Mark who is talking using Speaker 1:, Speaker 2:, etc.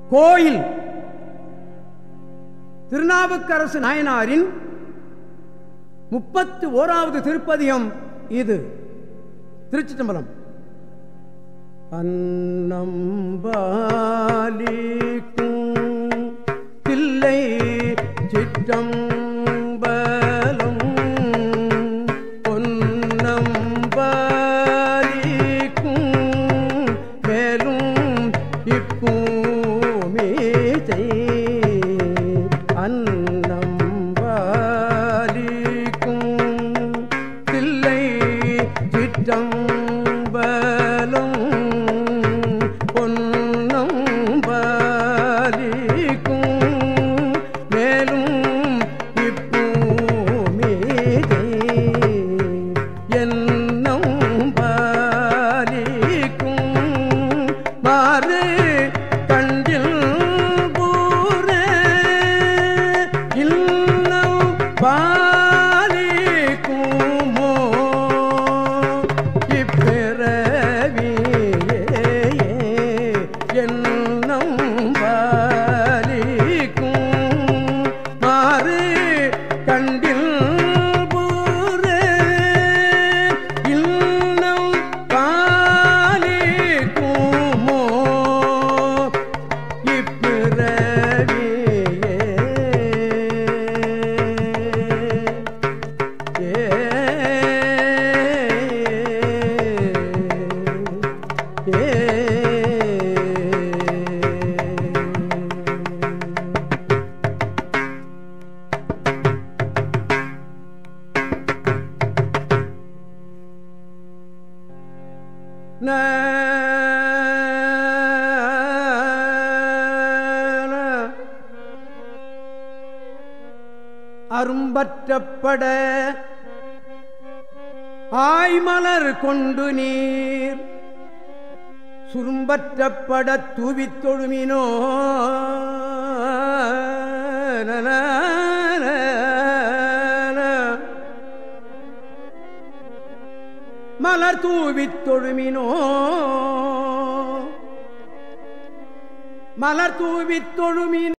Speaker 1: கோயில் திருநாவுக்கரசு நாயனாரின் முப்பத்து ஓராவது திருப்பதியம் இது திருச்சி தம்பரம் அன்னம்பாலிக்கும் தில்லை சிற்றம்பலம் பொன்னம்பாலிக்கும் மேலும் இப்பூமிசை அன்னம்பாலிக்கும் தில்லை சிற்றம்பலம் பொன்னம் பாலிக்கும் மேலும் இப்பூமிதை என்னும் பாலிக்கும் மாறு கண்டில் பூரே இல்லம் பாலிக்குமோ இப்பிறவியே என்னும் பாலிக்கும் மாறு கண்டில் பூரே இல்லம் பாலிக்குமோ இப்பிறவியே அரும்பற்றப்பட ஆய்மலர் கொண்டு நீர் சுரும்பற்றப்பட தூவித் தொழுமினோ மலர் தூவித் தொழுமினோ மலர் தூவித் தொழுமினோ